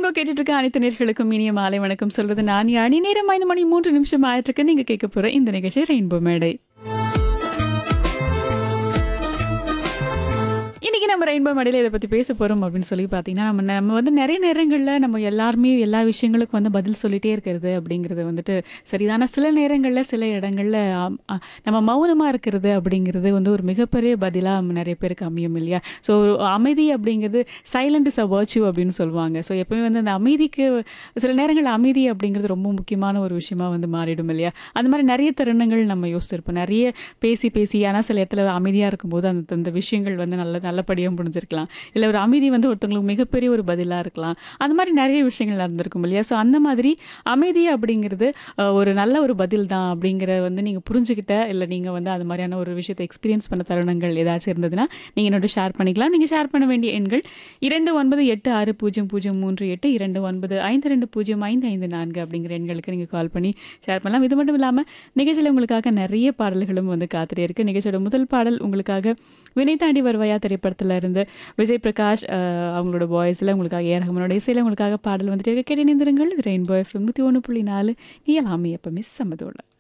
rainbow கேட்டுட்டு இருக்க அனைத்து நேர்களுக்கும் இனிய மாலை வணக்கம் சொல்றது நான் யானி நேரம் ஐந்து மணி மூன்று நிமிஷம் ஆயிட்டிருக்கு நீங்க கேட்க போற இந்த நிகழ்ச்சி ரெயின்போ மேடை இன்னைக்கு நம்ம ரெயின்போ மேடையில் இதை பற்றி பேச போகிறோம் அப்படின்னு சொல்லி பார்த்தீங்கன்னா நம்ம நம்ம வந்து நிறைய நேரங்களில் நம்ம எல்லாருமே எல்லா விஷயங்களுக்கும் வந்து பதில் சொல்லிட்டே இருக்கிறது அப்படிங்கிறது வந்துட்டு சரிதான சில நேரங்களில் சில இடங்களில் ஆம், அ, நம்ம மௌனமாக இருக்கிறது அப்படிங்கிறது வந்து ஒரு மிகப்பெரிய பதிலாக நிறைய பேருக்கு அமையும் இல்லையா ஸோ அமைதி அப்படிங்கிறது சைலண்ட் இஸ் அ வர்ச்சு அப்படின்னு சொல்லுவாங்க ஸோ எப்பவுமே வந்து அந்த அமைதிக்கு சில நேரங்கள் அமைதி அப்படிங்கிறது ரொம்ப முக்கியமான ஒரு விஷயமா வந்து மாறிடும் இல்லையா அந்த மாதிரி நிறைய தருணங்கள் நம்ம யோசிச்சிருப்போம் நிறைய பேசி பேசி ஆனால் சில இடத்துல அமைதியாக இருக்கும்போது அந்த அந்த விஷயங்கள் வந்து நல்ல நல்லபடியாக முடிஞ்சிருக்கலாம் இல்லை ஒரு அமைதி வந்து ஒருத்தவங்களுக்கு மிகப்பெரிய ஒரு பதிலாக இருக்கலாம் அந்த மாதிரி நிறைய விஷயங்கள் நடந்திருக்கும் இல்லையா ஸோ அந்த மாதிரி அமைதி அப்படிங்கிறது அஹ், ஒரு நல்ல ஒரு பதில் தான் அப்படிங்கிற வந்து நீங்கள் புரிஞ்சுக்கிட்ட இல்லை நீங்கள் வந்து அது மாதிரியான ஒரு விஷயத்தை எக்ஸ்பீரியன்ஸ் பண்ண தருணங்கள் ஏதாச்சும் இருந்ததுன்னா நீங்கள் என்னோட ஷேர் பண்ணிக்கலாம் நீங்கள் ஷேர் பண்ண வேண்டிய எண்கள் இரண்டு ஒன்பது எட்டு ஆறு பூஜ்ஜியம் பூஜ்ஜியம் மூன்று எட்டு இரண்டு ஒன்பது ஐந்து ரெண்டு பூஜ்ஜியம் ஐந்து ஐந்து நான்கு அப்படிங்கிற எண்களுக்கு நீங்கள் கால் பண்ணி ஷேர் பண்ணலாம் இது மட்டும் இல்லாமல் நிகழ்ச்சியில் உங்களுக்காக நிறைய பாடல்களும் வந்து காத்துட்டே இருக்கு நிகழ்ச்சியோட முதல் பாடல் உங்களுக்காக வினை தாண்டி வருவாயா திரைப்படத்தில் இருந்து விஜய் பிரகாஷ் அஹ், அவங்களோட வாய்ஸில் உங்களுக்காக ஏ ரஹ்மானோட இசையில் உங்களுக்காக பாடல் வந்துட்டு கேட்டு இணைந்திருங்கள் இது ரெயின்போ எஃப்எம் நூற்றி ஒன்று புள்ளி நாலு இயலாமை எப்பவுமே சம்மதோட